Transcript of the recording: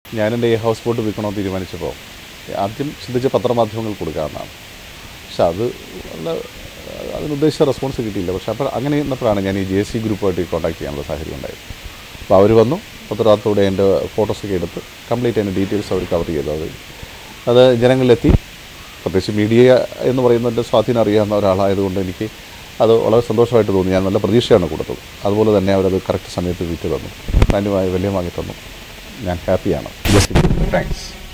ഞാനെൻ്റെ ഈ house boat വിൽക്കണമെന്ന് തീരുമാനിച്ചപ്പോൾ ആദ്യം ചിന്തിച്ച പത്രമാധ്യമങ്ങൾ കൊടുക്കാമെന്നാണ് പക്ഷെ അത് നല്ല അതിനുദ്ദേശിച്ച റെസ്പോൺസ് കിട്ടിയില്ല പക്ഷെ അപ്പോൾ അങ്ങനെ ഇരുന്നപ്പോഴാണ് ഞാൻ ഈ ജെ സി ഗ്രൂപ്പുമായിട്ട് കോൺടാക്ട് ചെയ്യാനുള്ള സാഹചര്യം ഉണ്ടായത് അപ്പോൾ അവർ വന്നു ഉത്തരവാദിത്തോടെ എൻ്റെ ഫോട്ടോസൊക്കെ എടുത്ത് കംപ്ലീറ്റ് അതിൻ്റെ ഡീറ്റെയിൽസ് അവർ കവർ ചെയ്തു അത് അത് ജനങ്ങളിലെത്തി പ്രത്യേകിച്ച് മീഡിയ എന്ന് പറയുന്നതിൻ്റെ സ്വാധീനം അറിയാവുന്ന ഒരാളായതുകൊണ്ട് എനിക്ക് അത് വളരെ സന്തോഷമായിട്ട് തോന്നി ഞാൻ നല്ല പ്രതീക്ഷയാണ് കൊടുത്തത് അതുപോലെ തന്നെ അവരത് കറക്റ്റ് സമയത്ത് വിറ്റ് തന്നു മാന്യമായി വലിയ വാങ്ങി തന്നു ഞാൻ ഹാപ്പിയാണ് താങ്ക്സ്